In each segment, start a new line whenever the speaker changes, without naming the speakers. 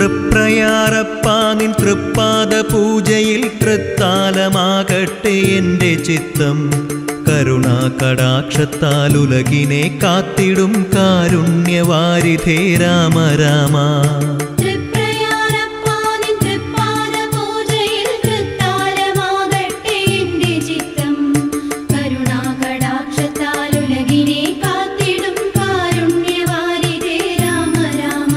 തൃപ്രയാറപ്പാ നിൻ തൃപ്പാദ പൂജയിൽ തൃത്താലമാകട്ടെ എൻ്റെ ചിത്തം കരുണാ കടാക്ഷത്താൽ ഉലകിനെ കാത്തിടും കാരുണ്യവാരിധേ രാമ രാമ
തൃപ്രയാരപ്പാനിൻ തൃപ്പാദപൂജയിൽ തൃത്താലമാകട്ടെ എൻ്റെ ചിത്തം. കരുണാകടാക്ഷത്താൽ ഉലകിനെ കാത്തിടും കാരുണ്യവാരിധേ രാമ രാമ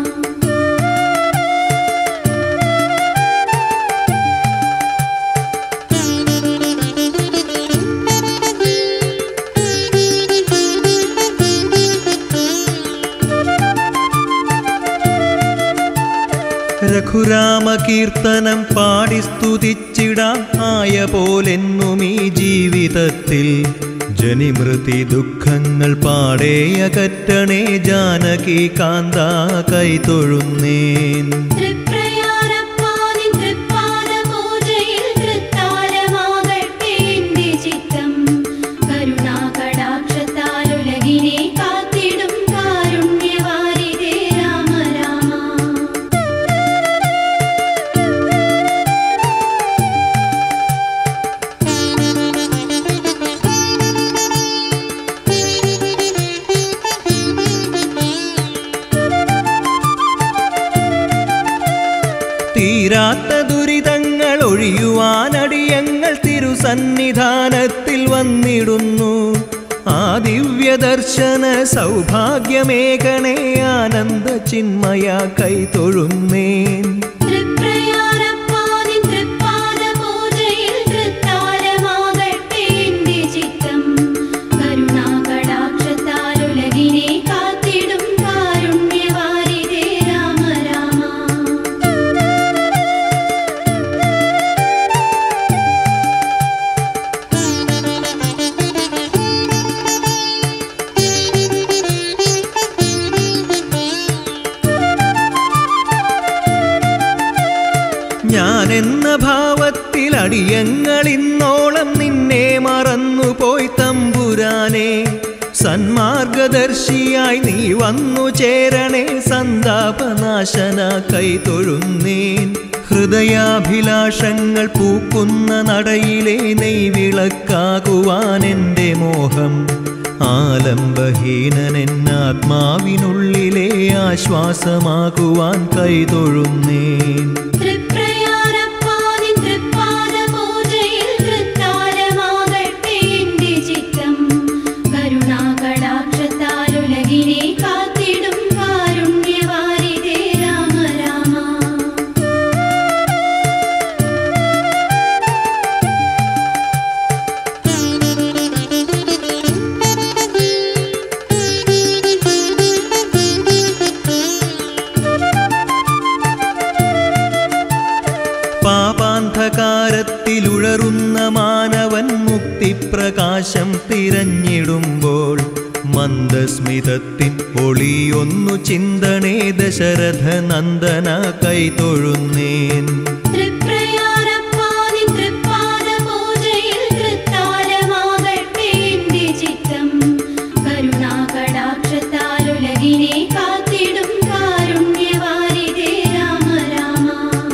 രഘുരാമകീർത്തനം പാടി സ്തുതിച്ചിടാം ആയ പോലെന്നും ഈ ജീവിതത്തിൽ ജനിമൃതി ദുഃഖങ്ങൾ പാടേയകറ്റണേ ജാനകി കാന്ത കൈതൊഴുന്നേൻ
തൃപ്രയാരപ്പാനിൻ തൃപ്പാദപൂജയിൽ തൃത്താലമാകട്ടെ എൻ്റെ ചിത്തം. കരുണാകടാക്ഷത്താൽ ഉലകിനെ കാത്തിടും കാരുണ്യവാരിധേ രാമ രാമ
തീരാത്ത ദുരിതങ്ങൾ ഒഴിയുവാനടിയങ്ങൾ തിരുസന്നിധാനത്തിൽ വന്നിടുന്നു ആ ദിവ്യദർശന സൗഭാഗ്യമേകണേ ആനന്ദ ചിന്മയ കൈതൊഴുന്നേൻ
തൃപ്രയാരപ്പാനിൻ തൃപ്പാദപൂജയിൽ തൃത്താലമാകട്ടെ എൻ്റെ ചിത്തം. കരുണാകടാക്ഷത്താൽ ഉലകിനെ കാത്തിടും കാരുണ്യവാരിധേ രാമ രാമ
ഞാൻ എന്ന ഭാവത്തിൽ അടിയങ്ങൾ ഇന്നോളം നിന്നെ മറന്നുപോയി തമ്പുരാനെ സന്മാർഗദർശിയായി നീ വന്നു ചേരണേ സന്താപനാശന കൈതൊഴുന്നേൻ ഹൃദയാഭിലാഷങ്ങൾ പൂക്കുന്ന നടയിലെ നെയ്വിളക്കാകുവാൻ എൻ്റെ മോഹം ആലംബഹീനനെന്നാത്മാവിനുള്ളിലെ ആശ്വാസമാകുവാൻ കൈതൊഴുന്നേൻ
തൃപ്രയാരപ്പാനിൻ തൃപ്പാദപൂജയിൽ തൃത്താലമാകട്ടെ എൻ്റെ ചിത്തം. കരുണാകടാക്ഷത്താൽ ഉലകിനെ കാത്തിടും കാരുണ്യവാരിധേ രാമ രാമ
പാപാന്ധകാരത്തിലുഴറുന്ന മാനവൻ മുക്തിപ്രകാശം തിരഞ്ഞിടുമ്പോൾ മന്ദസ്മിതത്തിൻ ഒളിയൊന്നു ചിന്തണേ ദശരഥ നന്ദന കൈതൊഴുന്നേൻ
തൃപ്രയാരപ്പാനിൻ തൃപ്പാദപൂജയിൽ തൃത്താലമാകട്ടെ എൻ്റെ ചിത്തം. കരുണാകടാക്ഷത്താൽ ഉലകിനെ കാത്തിടും കാരുണ്യവാരിധേ രാമ രാമ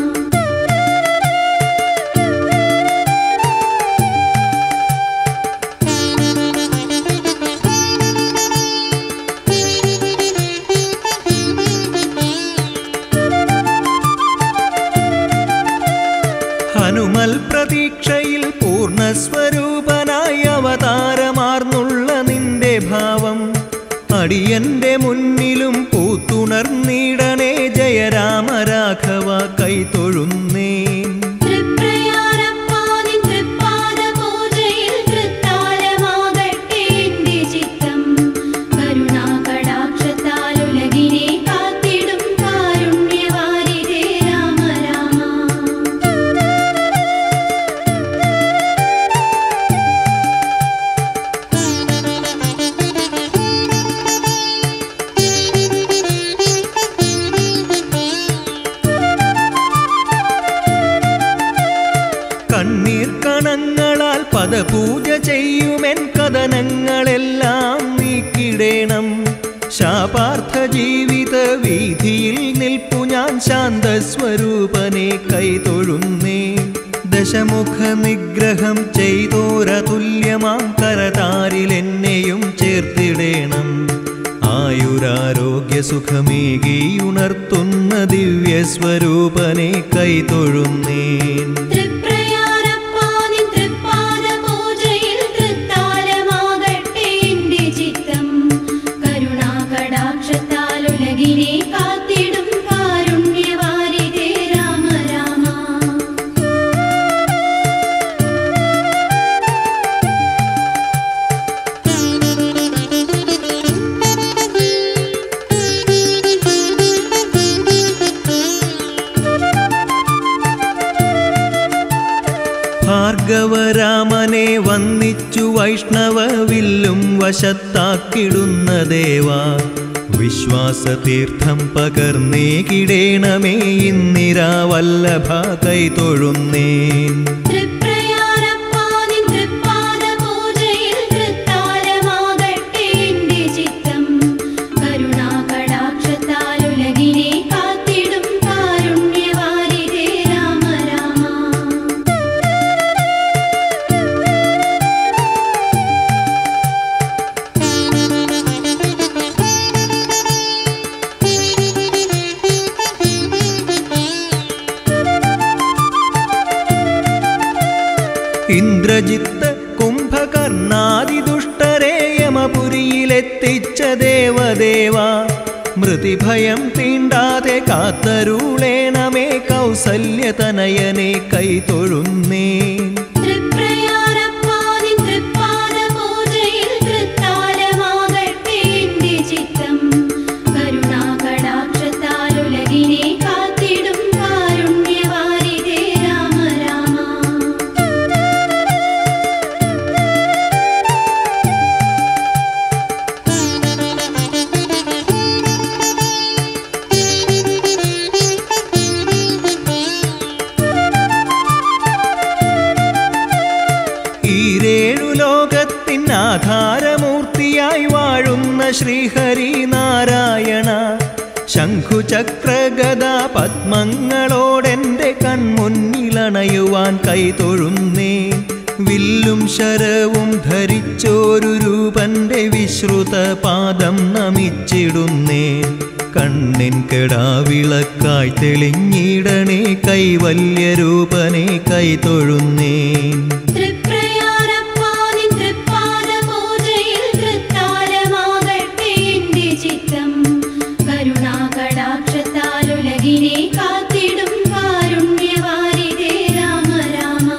ഹനുമൽ പ്രതീക്ഷയിൽ പൂർണ്ണസ്വരൂപനായി അവതാരമാർന്നുള്ള നിന്റെ ഭാവം അടിയന്റെ മുന്നിലും പൂത്തുണർന്നിടണേ ജയരാമ രാഘവ കൈതൊഴുന്നേൻ
തൃപ്രയാരപ്പാനിൻ തൃപ്പാദപൂജയിൽ തൃത്താലമാകട്ടെ എൻ്റെ ചിത്തം. കരുണാകടാക്ഷത്താൽ ഉലകിനെ കാത്തിടും കാരുണ്യവാരിധേ രാമ രാമ
കണ്ണീർ കണങ്ങളാൽ പദപൂജ ചെയ്യുമെൻ കഥനങ്ങളെല്ലാം നീക്കിടേണം ശാപാർത്ഥ ജീവിത വീതിയിൽ നിൽപ്പു ഞാൻ ശാന്തസ്വരൂപനെ കൈതൊഴുന്നേ ദശമുഖ നിഗ്രഹം ചെയ്തോരതുല്യമാം കരതാരിൽ എന്നെയും ചേർത്തിടേണം ആയുരാരോഗ്യ സുഖമേകി ഉണർത്തുന്ന ദിവ്യസ്വരൂപനെ കൈതൊഴുന്നേൻ
തൃപ്രയാരപ്പാനിൻ തൃപ്പാദ പൂജയിൽ തൃത്താലമാകട്ടെ എന്റെ ചിത്തം കരുണാകടാക്ഷത്താൽ ഉലകിനെ കാത്തിടും കാരുണ്യവാരിതേ രാമ രാമ
ഭാർഗവരാമനെ വന്നിച്ചു വൈഷ്ണവ വില്ലും വശത്താക്കിടുന്ന ദേവാ വിശ്വാസതീർത്ഥം പകർന്നേ കിടേണമേ ഇന്ദിരാവല്ലഭ കൈതൊഴുന്നേൻ
തൃപ്രയാരപ്പാനിൻ തൃപ്പാദ പൂജയിൽ തൃത്താലമാകട്ടെ എന്റെ ചിത്തം കരുണാകടാക്ഷത്താൽ ഉലകിനെ കാത്തിടും കാരുണ്യവാരിതേ രാമ രാമ
ഇന്ദ്രജിത്ത് കുംഭകർണാദിദുഷ്ടരെ യമപുരിയിലെത്തിച്ച ദേവദേവ മൃതിഭയം തീണ്ടാതെ കാത്തരുളേണമേ കൗസല്യതനയനെ കൈതൊഴുന്നേൻ
തൃപ്രയാരപ്പാനിൻ തൃപ്പാദ പൂജയിൽ തൃത്താലമാകട്ടെ എന്റെ ചിത്തം കരുണാകടാക്ഷത്താൽ ഉലകിനെ കാത്തിടും കാരുണ്യവാരിതേ രാമ രാമ
ഈരേഴു ലോകത്തിൻ ആധാരമൂർത്തിയായി വാഴുന്ന ശ്രീഹരി നാരായണ ശംഖുചക്രഗദ പത്മങ്ങളോടെന്റെ കൺമുന്നിലണയുവാൻ കൈതൊഴുന്നേ വില്ലും ശരവും ധരിച്ചോരു രൂപന്റെ വിശ്രുത പാദം നമിച്ചിടുന്നേ കണ്ണിൻ കെടാവിളക്കായി തെളിഞ്ഞിടണേ കൈവല്യരൂപനെ കൈതൊഴുന്നേൻ
തൃപ്രയാരപ്പാനിൻ തൃപ്പാദ പൂജയിൽ തൃത്താലമാകട്ടെ എന്റെ ചിത്തം കരുണാകടാക്ഷത്താൽ ഉലകിനെ കാത്തിടും കാരുണ്യവാരിതേ രാമ രാമ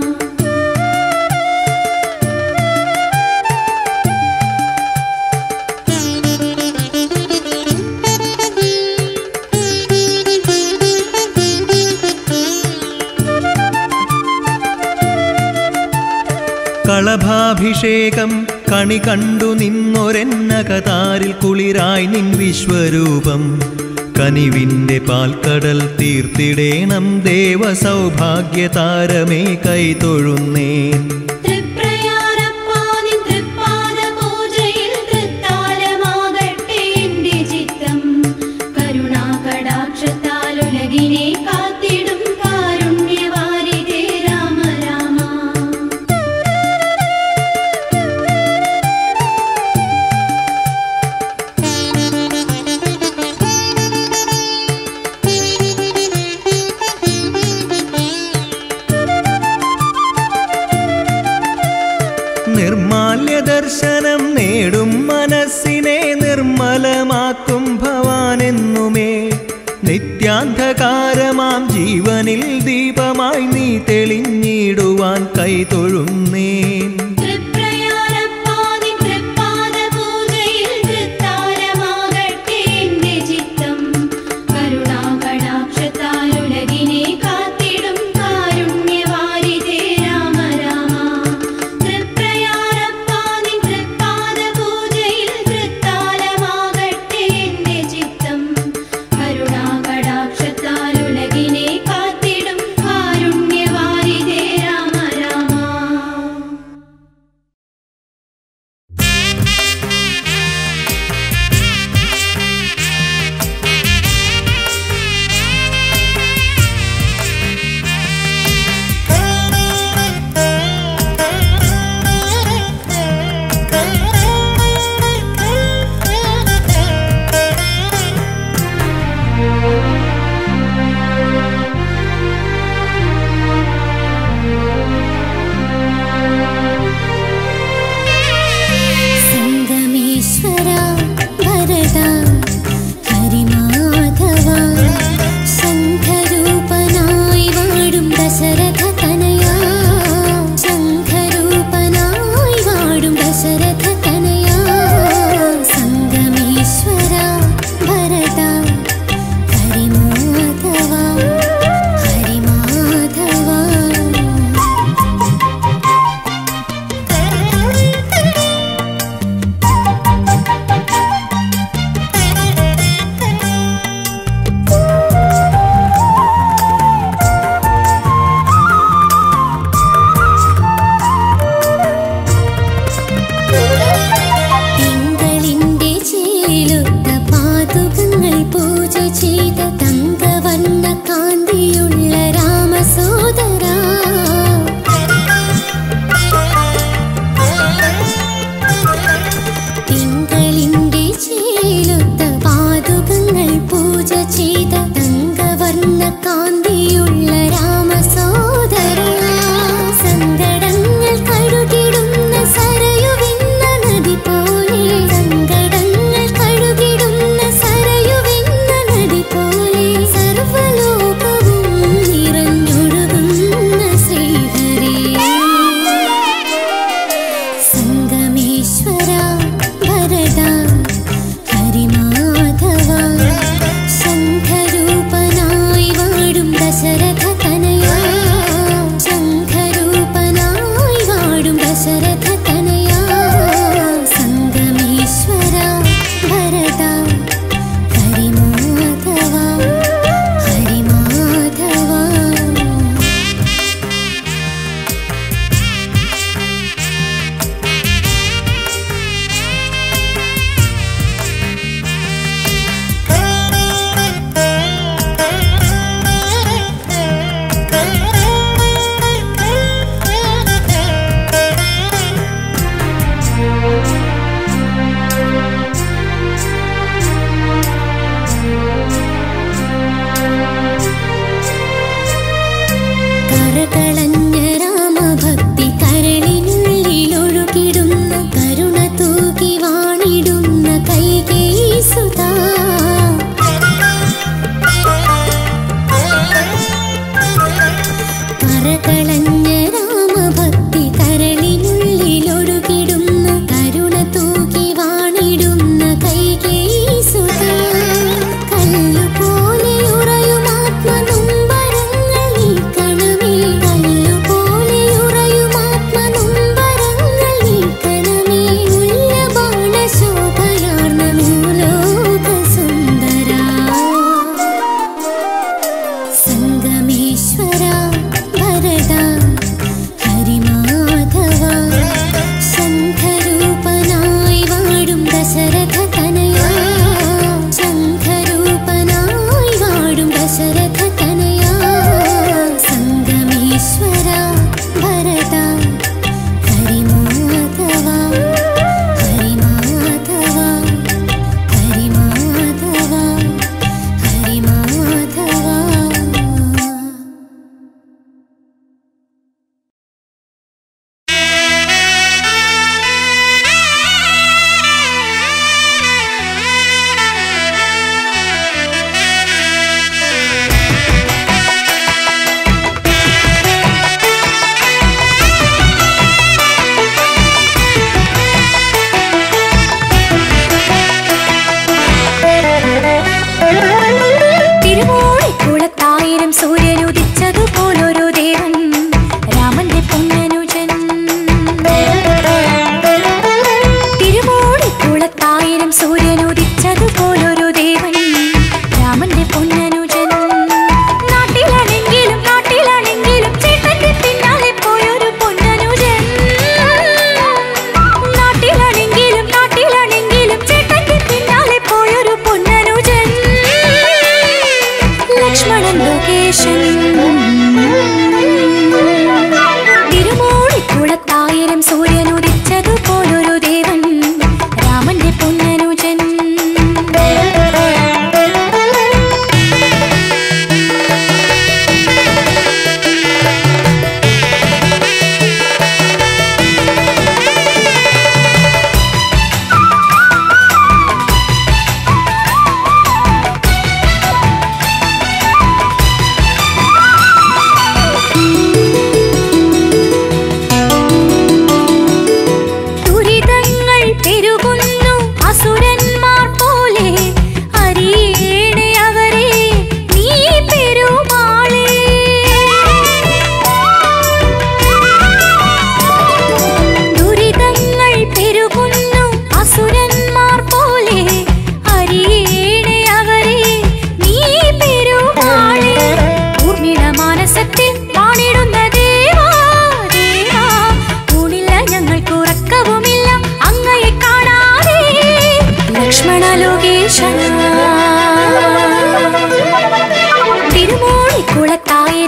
കളഭാഭിഷേകം കണി കണ്ടു നിന്നൊരെന്നകതാരിൽ കുളിരായി നിൻ വിശ്വരൂപം കനിവിൻ്റെ പാൽക്കടൽ തീർത്തിടേണം ദേവ സൗഭാഗ്യതാരമേ കൈതൊഴുന്നേൻ
തൃപ്രയാരപ്പാനിൻ തൃപ്പാദ പൂജയിൽ തൃത്താലമാകട്ടെ എന്റെ ചിത്തം കരുണാകടാക്ഷത്താൽ ഉലകിനെ കാത്തിടും കാരുണ്യവാരിതേ രാമ രാമ
നിർമാല്യ ദർശനം നേടും മനസ്സിനെ നിർമ്മലമാക്കും ഭവാനെന്നുമേ നിത്യാന്ധകാരമാം ജീവനിൽ ദീപമായി നീ തെളിഞ്ഞിടുവാൻ കൈതൊഴുന്നേൻ
തൃപ്രയാരപ്പാനിൻ തൃപ്പാദ പൂജയിൽ തൃത്താലമാകട്ടെ എന്റെ ചിത്തം കരുണാകടാക്ഷത്താൽ ഉലകിനെ കാത്തിടും കാരുണ്യവാരിതേ രാമ രാമ തൃപ്രയാരപ്പാനിൻ തൃപ്പാദ പൂജയിൽ തൃത്താലമാകട്ടെ എന്റെ ചിത്തം കരുണാകടാക്ഷത്താൽ ഉലകിനെ കാത്തിടും കാരുണ്യവാരിതേ രാമ രാമ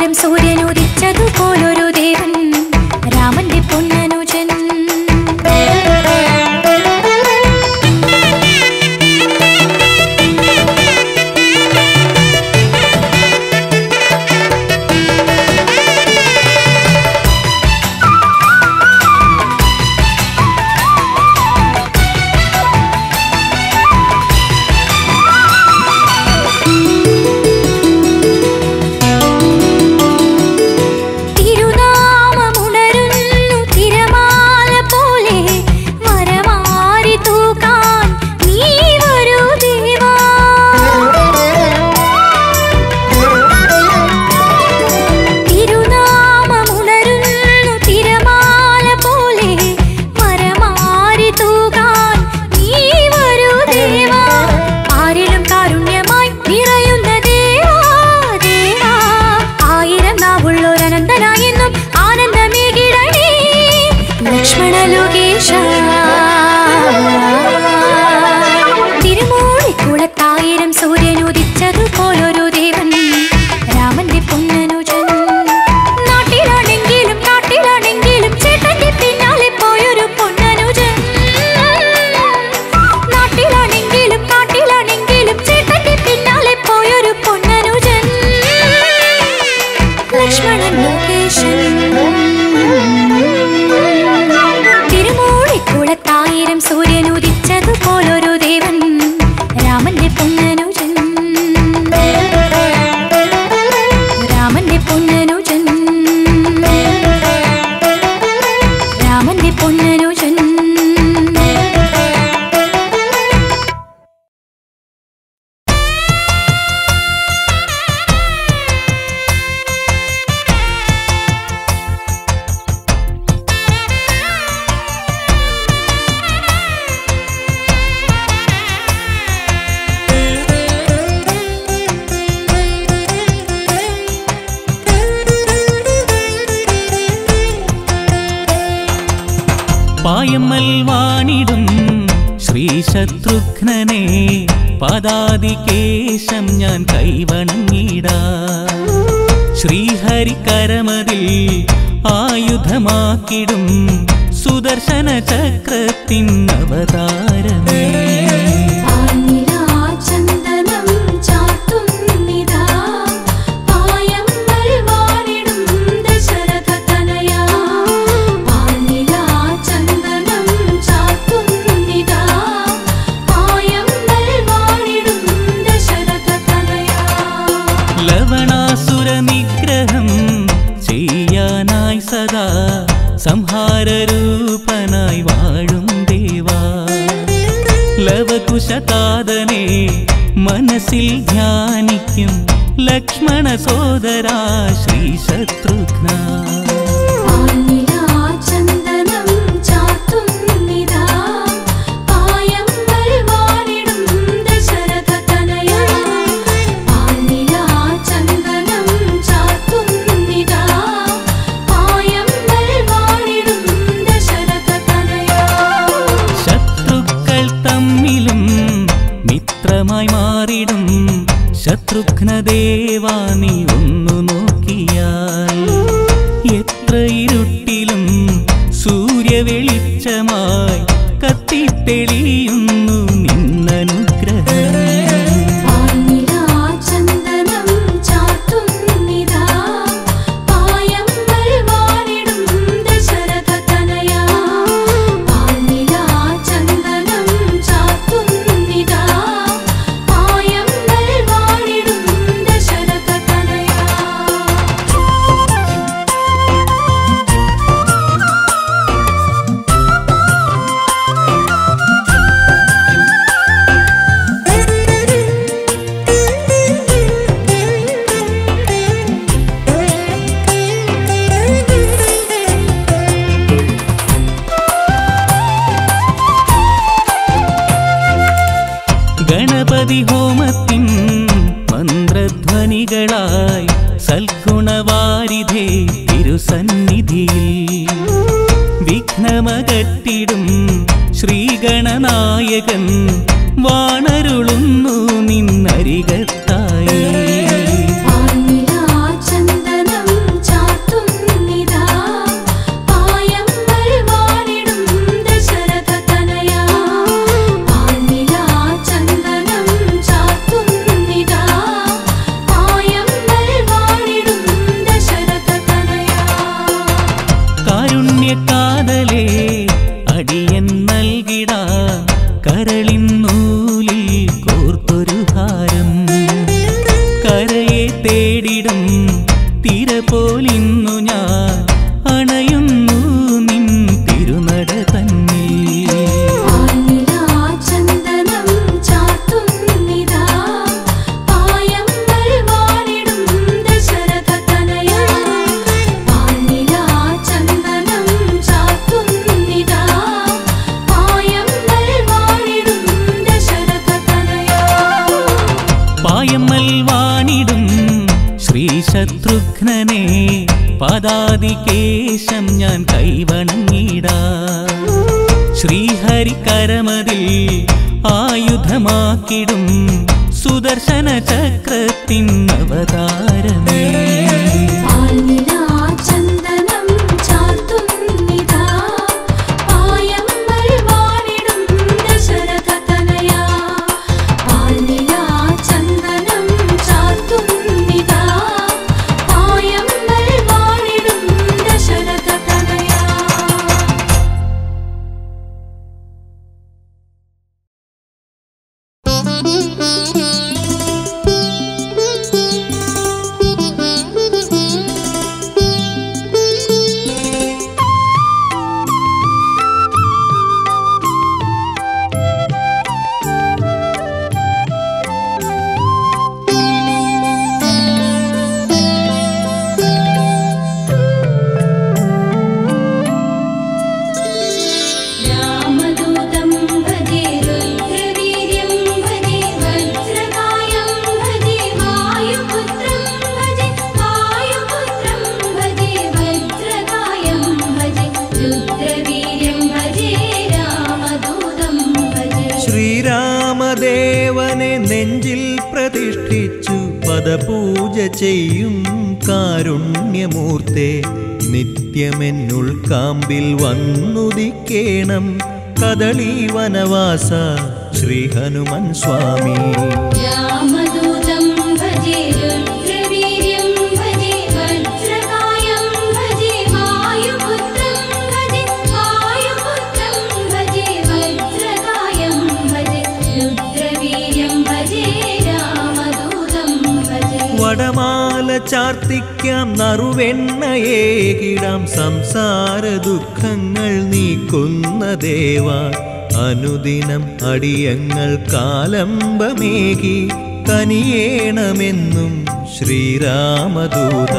കാത്തിടും സൂര്യനുദിച്ചതുപോലൊരു ദേവൻ രാമന്റെ പൊന്നനുജൻ തിരുനാമമുണരുന്നു തിരമാല പോലെ മരമാരി തൂക്കാൻ നീ വരൂ ദേവാ തിരുനാമമുണരുന്നു തിരമാല പോലെ മരമാരി തൂകാൻ നീ വരൂ ദേവാ ആരിലും കാരുണ്യമായി നിറയുന്ന ദേവാ ദേവാ ആയിരം നാവുള്ളൊരനന്തനായെന്നും ആനന്ദമേകിടണേ ലക്ഷ്മണ ലോകേശ തിരുമൂളിക്കുളത്തായിരം സൂര്യനുദിച്ചതുപോലൊരു ദേവൻ രാമന്റെ പൊന്നനുജൻ നാട്ടിലാണെങ്കിലും കാട്ടിലാണെങ്കിലും ചേട്ടന്റെ പിന്നാലെ പോയൊരു പൊന്നനുജൻ നാട്ടിലാണെങ്കിലും കാട്ടിലാണെങ്കിലും ചേട്ടന്റെ പിന്നാലെ പോയൊരു പൊന്നനുജൻ ലക്ഷ്മണൻ ലോകേശൻ തിരുമൂളിക്കുളത്തായിരം സൂര്യനുദിച്ചതുപോലൊരു ദേവൻ രാമന്റെ പൊന്നനുജൻ രാമന്റെ പൊന്നനുജൻ രാമന്റെ പൊന്നനുജൻ
പായമ്മൽ വാണിടും ശ്രീശത്രുഘ്നനെ പദാതികേശം ഞാൻ കൈവണങ്ങിടാ ശ്രീഹരിക്കരമതിൽ ആയുധമാക്കിടും സുദർശന ചക്രത്തിൻ അവതാരമേ
ചന്ദനം ചാത്തുന്നിതാ പായമ്മൽ വാണിടും ദശരഥ തനയാ ചന്ദനം ചാത്തുന്നിതാ പായമ്മൽ വാണിടും ദശരഥ തനയാ
ലവണാസുര നിഗ്രഹം ചെയ്യാനായി സദാ സംഹാരരൂപനായി വാഴും ദേവാ ലവകുശതാതനെ മനസ്സിൽ ധ്യാനിക്കും ലക്ഷ്മണ സോദരാ ശ്രീ ശത്രുഘ്ന
ചന്ദനം ചാത്തുന്നിതാ പായമ്മൽ വാണിടും ദശരഥ തനയാ ചന്ദനം ചാത്തുന്നിതാ പായമ്മൽ വാണിടും ദശരഥ തനയാ
ശത്രുക്കൾ തമ്മിലും മിത്രമായി മാറിടും ശത്രുഘ്നദേവാ നീ ഒന്നു നോക്കിയാൽ എത്ര ഇരുട്ടിലും സൂര്യവെളിച്ചമായി കത്തിത്തെളിയുന്നു നിന്നനുഗ്രഹം
ചന്ദനം ചാത്തുന്നിതാ പായമ്മൽ വാണിടും ദശരഥ തനയാ ചന്ദനം ചാത്തുന്നിതാ പായമ്മൽ വാണിടും ദശരഥ തനയാ
ഗണപതി ഹോമത്തിൻ മന്ത്രധ്വനികളായി സൽഗുണവാരിധേ തിരുസന്നിധിയിൽ വിഘ്നമകറ്റിടും ശ്രീഗണനായകൻ വാണരുളുന്നു നിന്നരികത്തായി
ചന്ദനം
ശത്രുഘ്നനെ പദാതികേശം ഞാൻ കൈവണങ്ങിടാ ശ്രീഹരിക്കരമതിൽ ആയുധമാക്കിടും സുദർശന ചക്രത്തിൻ അവതാരമേ
ചന്ദനം ചാർത്തുന്നിതാ പായമ്മൽ വാണിടും ദശരഥ തനയാ ചന്ദനം ചാർത്തുന്നിതാ പായമ്മൽ വാണിടും ദശരഥ തനയാ രാമദൂതം ഭജേ രുദ്രവീര്യം ഭജേ വജ്രകായം ഭജേ വായുപുത്രം ഭജേ വായുപുത്രം ഭജേ വജ്രകായം ഭജേ രുദ്രവീര്യം ഭജേ രാമദൂതം ഭജേ
ശ്രീരാമദേവനെ നെഞ്ചിൽ പ്രതിഷ്ഠിച്ചു പദപൂജ ചെയ്യും കാരുണ്യമൂർത്തെ നിത്യമെന്നുൾ കാമ്പിൽ വന്നുദിക്കേണം കദളി വനവാസ ശ്രീ ഹനുമൻ സ്വാമി
രാമദൂതം ഭജേ രുദ്രവീര്യം ഭജേ വജ്രകായം ഭജേ വായുപുത്രം ഭജേ വായുപുത്രം ഭജേ വജ്രകായം ഭജേ രുദ്രവീര്യം ഭജേ രാമദൂതം ഭജേ
വടമാല ചാർത്തിക്കാം നറുവെണ്ണയേകിടാം സംസാര ദുഃഖങ്ങൾ നീക്കുന്ന ദേവ അനുദിനം അടിയങ്ങൾ കാലംബമേകി കനിയേണമെന്നും ശ്രീരാമദൂത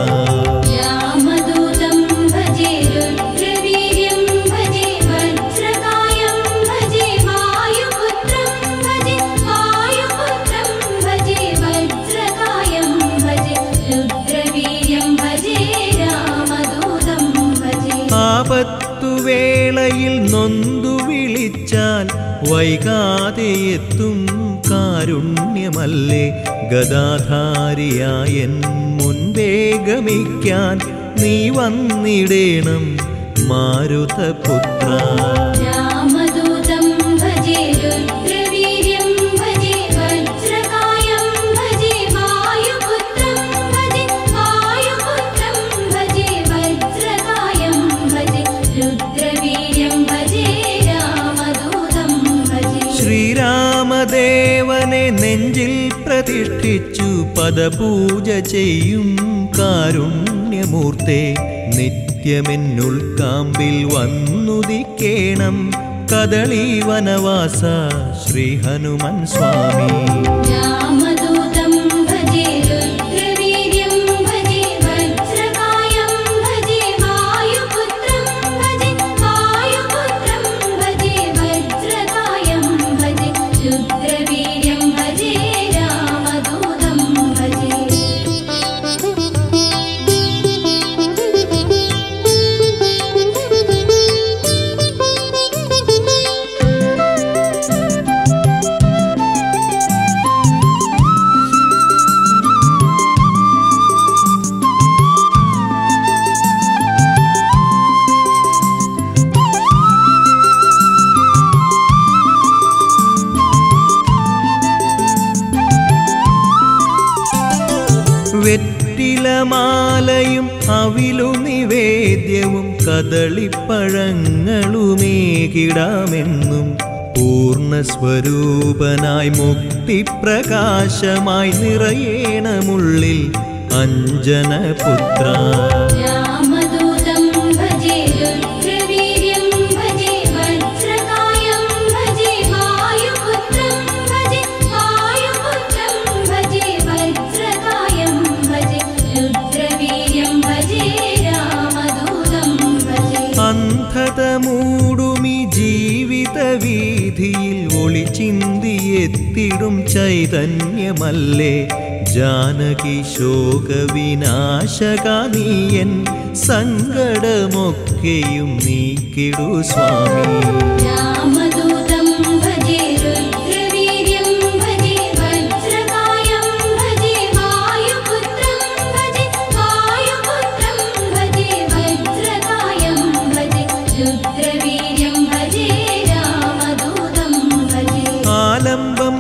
രാമദൂതം ഭജേ രുദ്രവീര്യം ഭജേ വജ്രകായം ഭജേ വായുപുത്രം ഭജേ വായുപുത്രം ഭജേ വജ്രകായം ഭജേ രുദ്രവീര്യം ഭജേ രാമദൂതം ഭജേ
ആപത്തുവേളയിൽ നൊന്തു വിളിച്ചാൽ വൈകാതെ എത്തും കാരുണ്യമല്ലേ ഗദാധാരിയായൻ മുൻപേ ഗമിക്കാൻ നീ വന്നിടേണം മാരുതപുത്ര
രാമദൂതം ഭജേ രുദ്രവീര്യം ഭജേ വജ്രകായം ഭജേ വായുപുത്രം ഭജേ വായുപുത്രം ഭജേ വജ്രകായം ഭജേ രുദ്രവീര്യം ഭജേ രാമദൂതം ഭജേ
ശ്രീരാമദേവനെ നെഞ്ചിൽ പ്രതിഷ്ഠിച്ചു പദപൂജ ചെയ്യും കാരുണ്യമൂർത്തെ നിത്യമെന്നുൾ കാമ്പിൽ വന്നുദിക്കേണം കദളി വനവാസ ശ്രീ ഹനുമൻ സ്വാമി
രാമദൂതം ഭജേ രുദ്രവീര്യം ഭജേ വജ്രകായം ഭജേ വായുപുത്രം ഭജേ വായുപുത്രം ഭജേ വജ്രകായം ഭജേ രുദ്രവീര്യം ഭജേ രാമദൂതം ഭജേ
വെറ്റിലമാലയും അവിലു നിവേദ്യവും കദളിപ്പഴങ്ങളുമേകിടാമെന്നും പൂർണ്ണസ്വരൂപനായി മുക്തിപ്രകാശമായി നിറയേണമുള്ളിൽ അഞ്ജനപുത്ര
രാമദൂതം ഭജേ രുദ്രവീര്യം ഭജേ വജ്രകായം ഭജേ വായുപുത്രം ഭജേ വായുപുത്രം ഭജേ വജ്രകായം ഭജേ രുദ്രവീര്യം ഭജേ രാമദൂതം ഭജേ
അന്ധത മൂടുമി ജീവിത വീതിയിൽ ഒളിച്ചിന്തിയെത്തിടും ചൈതന്യമല്ലേ ജാനകി ശോകവിനാശകാനീയൻ സങ്കടമൊക്കെയും നീക്കിടു സ്വാമി
രാമദൂതം ഭജേ രുദ്രവീര്യം ഭജേ വജ്രകായം ഭജേ വായുപുത്രം ഭജേ വായുപുത്രം ഭജേ വജ്രകായം ഭജേ രുദ്രവീര്യം ഭജേ രാമദൂതം ഭജേ
ആലംബം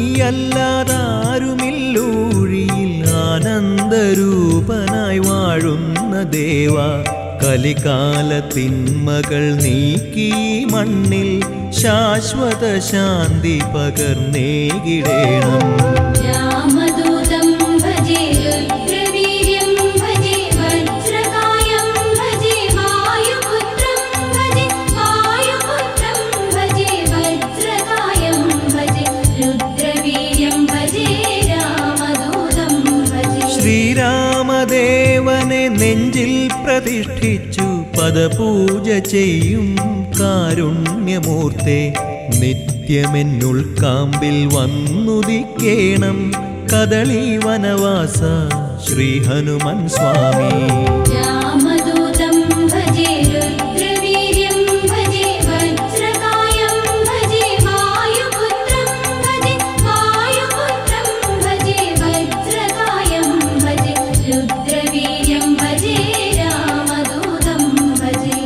നീയല്ലാതാരുമില്ലൂഴിയിൽ ആനന്ദരൂപനായി വാഴുന്ന ദേവ കലികാല തിന്മകൾ നീക്കി ഈ മണ്ണിൽ ശാശ്വത ശാന്തി പകർന്നേകിടേണം
രാമദൂതം ഭജേ രുദ്രവീര്യം ഭജേ വജ്രകായം ഭജേ വായുപുത്രം ഭജേ വായുപുത്രം ഭജേ വജ്രകായം ഭജേ രുദ്രവീര്യം ഭജേ രാമദൂതം ഭജേ
ശ്രീരാമദേവനെ നെഞ്ചിൽ പ്രതിഷ്ഠിച്ചു പദപൂജ ചെയ്യും കാരുണ്യമൂർത്തെ നിത്യമെന്നുൾ കാമ്പിൽ വന്നുദിക്കേണം കദളി വനവാസ ശ്രീ ഹനുമൻ സ്വാമി
രാമദൂതം ഭജേ രുദ്രവീര്യം ഭജേ വജ്രകായം ഭജേ വായുപുത്രം ഭജേ വായുപുത്രം ഭജേ വജ്രകായം ഭജേ രുദ്രവീര്യം ഭജേ രാമദൂതം ഭജേ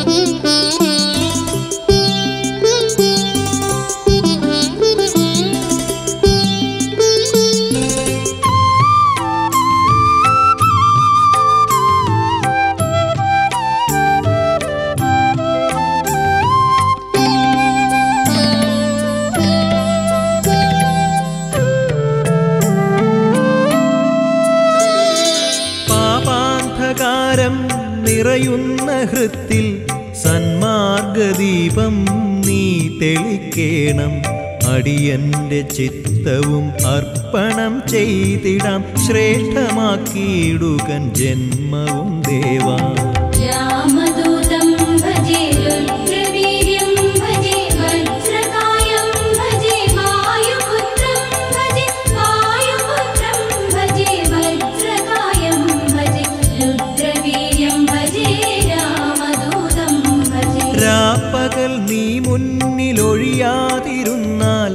പാപാന്ധകാരം നിറയുന്ന ഹൃത്തിൽ സന്മാർഗദീപം നീ തെളിക്കേണം അടിയന്റെ ചിത്തവും അർപ്പണം ചെയ്തിടാം ശ്രേഷ്ഠമാക്കിയിടുകൻ ജന്മവും ദേവാ
രാമദൂതം ഭജേ രുദ്രവീര്യം ഭജേ വജ്രകായം ഭജേ വായുപുത്രം ഭജേ വായുപുത്രം ഭജേ വജ്രകായം ഭജേ രുദ്രവീര്യം ഭജേ രാമദൂതം ഭജേ
രാപ്പകൽ നീ മുന്നിലൊഴിയാതിരുന്നാൽ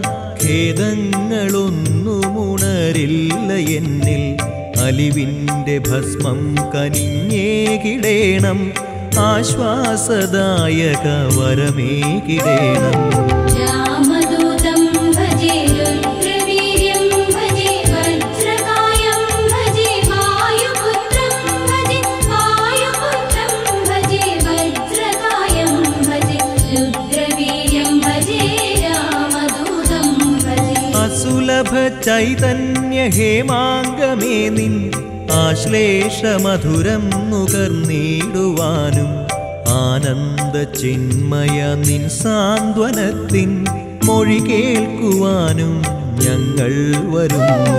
ഖേദങ്ങളൊന്നും ഉണരില്ല എന്നിൽ അലിവിൻ്റെ ഭസ്മം കനിഞ്ഞേകിടേണം ആശ്വാസദായക വരമേകിടേണം
രാമദൂതം ഭജേ രുദ്രവീര്യം ഭജേ വജ്രകായം ഭജേ വായുപുത്രം ഭജേ വായുപുത്രം ഭജേ വജ്രകായം ഭജേ രുദ്രവീര്യം ഭജേ രാമദൂതം ഭജേ
അസുലഭ ചൈതന്യ ഹേമാംഗമേ നിൻ ആശ്ലേഷമധുരം നുകർന്നിടുവാനും ആനന്ദ ചിന്മയ നിൻ സാന്ത്വനത്തിൻ മൊഴി കേൾക്കുവാനും ഞങ്ങൾ വരുന്നു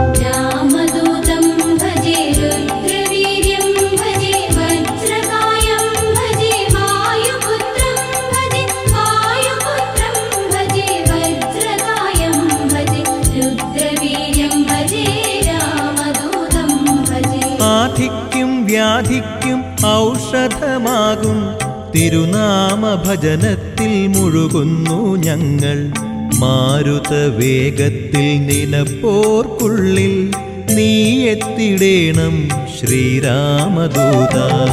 രാമദൂതം ഭജേ രുദ്രവീര്യം ഭജേ വജ്രകായം ഭജേ വായുപുത്രം ഭജേ വായുപുത്രം ഭജേ വജ്രകായം ഭജേ രുദ്രവീര്യം ഭജേ രാമദൂതം ഭജേ
ആധിക്യം വ്യാധിക്കും ഔഷധമാകും തിരുനാമ ഭജനത്തിൽ മുഴുകുന്നു ഞങ്ങൾ മാരുത വേഗത്തിൽ നിലപ്പോർക്കുള്ളിൽ നീ എത്തിടേണം ശ്രീരാമദൂത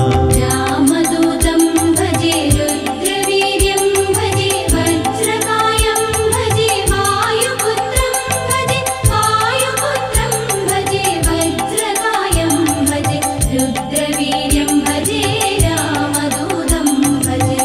രാമദൂതം ഭജേ രുദ്രവീര്യം ഭജേ വജ്രകായം ഭജേ വായുപുത്രം ഭജേ വായുപുത്രം ഭജേ വജ്രകായം ഭജേ രുദ്രവീര്യം ഭജേ രാമദൂതം ഭജേ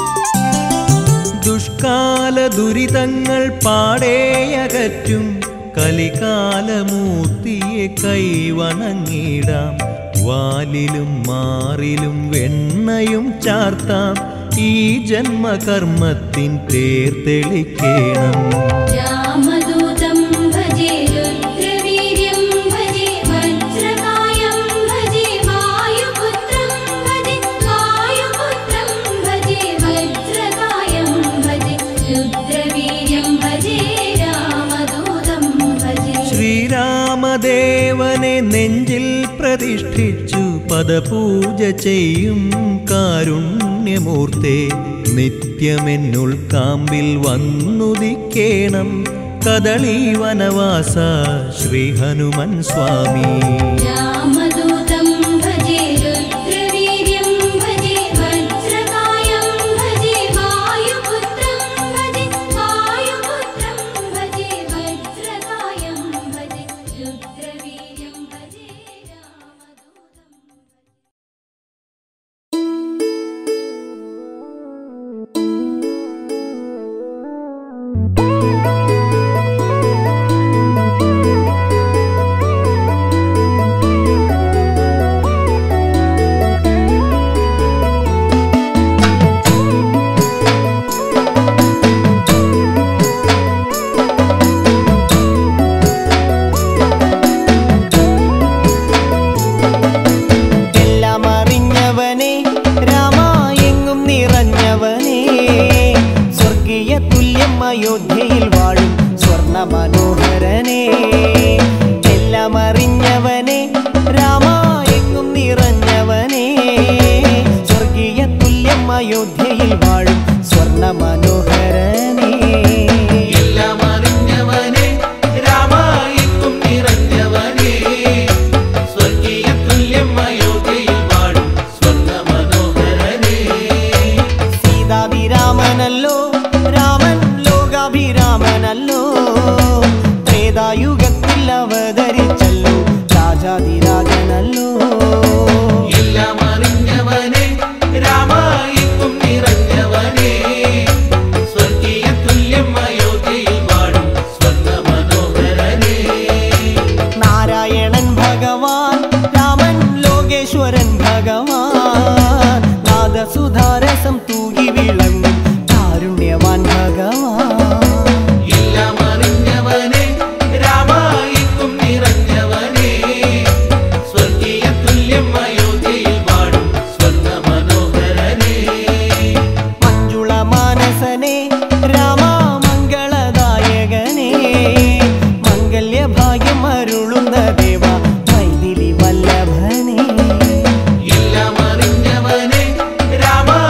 ദുഷ്കാല ദുരിതങ്ങൾ പാടേയകറ്റും കലികാലമൂർത്തിയെ കൈവണങ്ങിടാം വാലിലും മാറിലും വെണ്ണയും ചാർത്താം ഈ ജന്മകർമ്മത്തിൻ തേർ തെളിക്കേണം
രാമദൂതം ഭജേ രുദ്രവീര്യം ഭജേ വജ്രകായം ഭജേ വായുപുത്രം ഭജേ വായുപുത്രം ഭജേ വജ്രകായം ഭജേ രുദ്രവീര്യം ഭജേ രാമദൂതം ഭജേ
ശ്രീരാമദേവനെ നെഞ്ചിൽ പ്രതിഷ്ഠിച്ചു പദപൂജ ചെയ്യും കാരുണ്യമൂർത്തെ നിത്യമെന്നുൾ കാമ്പിൽ വന്നുദിക്കേണം കദളി വനവാസ ശ്രീ ഹനുമൻ സ്വാമി
രാമദൂതം ഭജേ രുദ്രവീര്യം ഭജേ വജ്രകായം ഭജേ വായുപുത്രം ഭജേ വായുപുത്രം ഭജേ വജ്രകായം ഭജേ രുദ്രവീര്യം ഭജേ രാമദൂതം
എല്ലാം അറിഞ്ഞവനെ രാമ എങ്ങും നിറഞ്ഞവനെ സ്വർഗീയ തുല്യം അയോധ്യയിൽ വാഴും സ്വർണ മനോഹരനെ എല്ലാം അറിഞ്ഞവനെ രാമ എങ്ങും നിറഞ്ഞവനെ സ്വർഗീയ തുല്യം അയോധ്യയിൽ വാഴും സ്വർണ മനോഹരനെ
എല്ലാം അറിഞ്ഞവനെ രാമായിക്കും നിറഞ്ഞവനെ സ്വർഗീയ തുല്യം അയോധ്യയിൽ വാഴും സ്വർണ്ണ മനോഹരനെ
സീതാഭിരാമനല്ലോ രാമൻ ലോകാഭിരാമനല്ലോ ത്രേതായുഗത്തിൽ അവതരിച്ചല്ലോ രാജാതിരാജനല്ലോ
എല്ലാം അറിഞ്ഞവനെ രാമായിക്കും നിറഞ്ഞവനെ സ്വർഗീയ തുല്യം അയോധ്യയിൽ വാഴും സ്വർണ്ണ മനോഹരനെ
നാരായണൻ ഭഗവാൻ രാമൻ ലോകേശ്വരൻ ഭഗവാൻ നാദസുധാരസം തൂകി വിളങ്ങും കാരുണ്യവാൻ ഭഗവാൻ
എല്ലാം അറിഞ്ഞവനെ രാമായിക്കും നിറഞ്ഞവനെ സ്വർഗീയ തുല്യം അയോധ്യയിൽ വാഴും സ്വർണ്ണ മനോഹരനെ
മഞ്ജുള മാനസനെ രാമ മംഗളദായകനെ മംഗല്യഭാഗ്യം അരുളുന്ന ദേവ മൈഥിലി വല്ലഭനെ
എല്ലാം അറിഞ്ഞവനെ രാമാ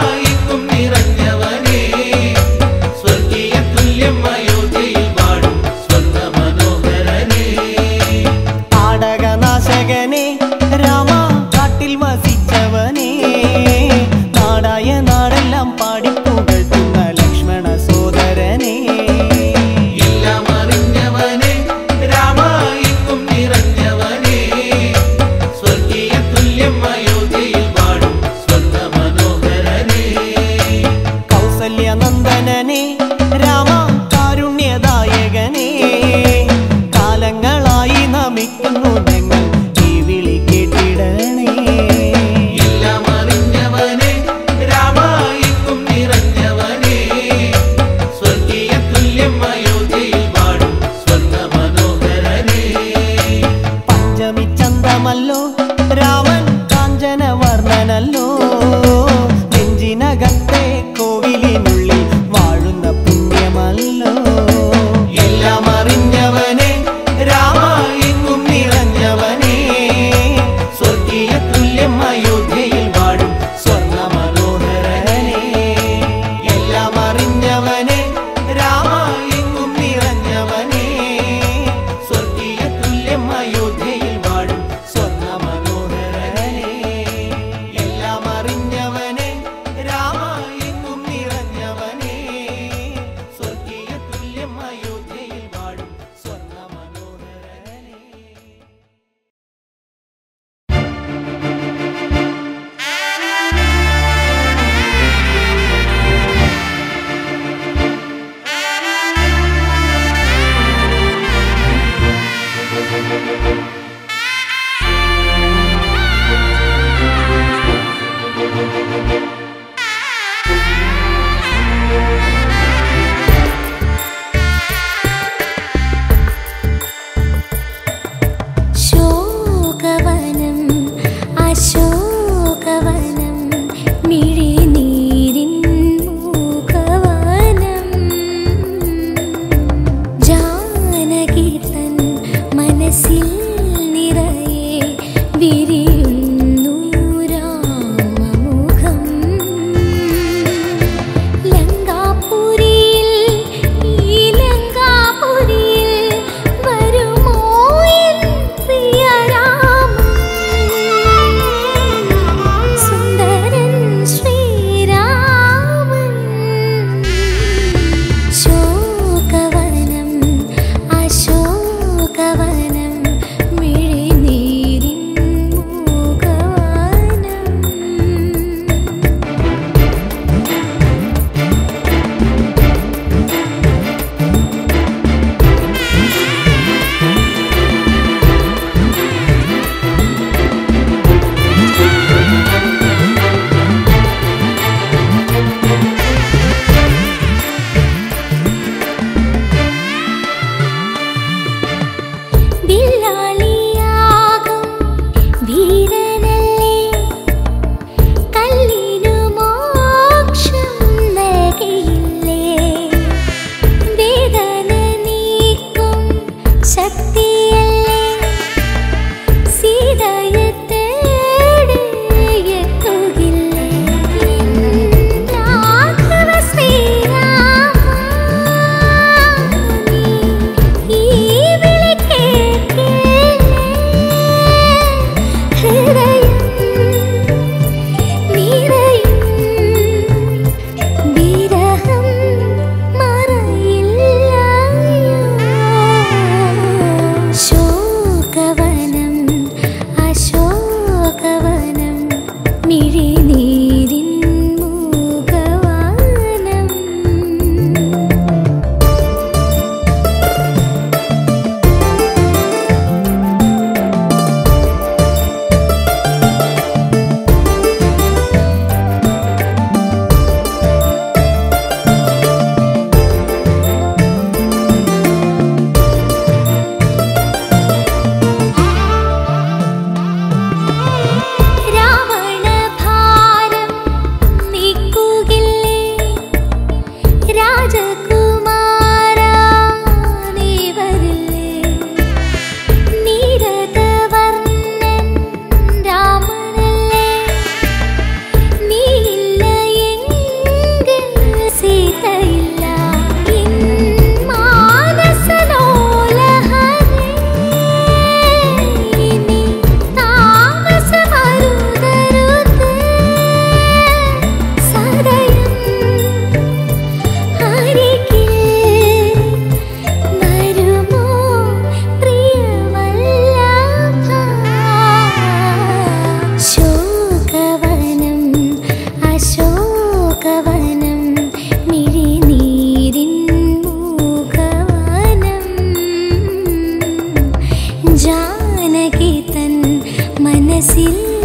മനസ്സിൽ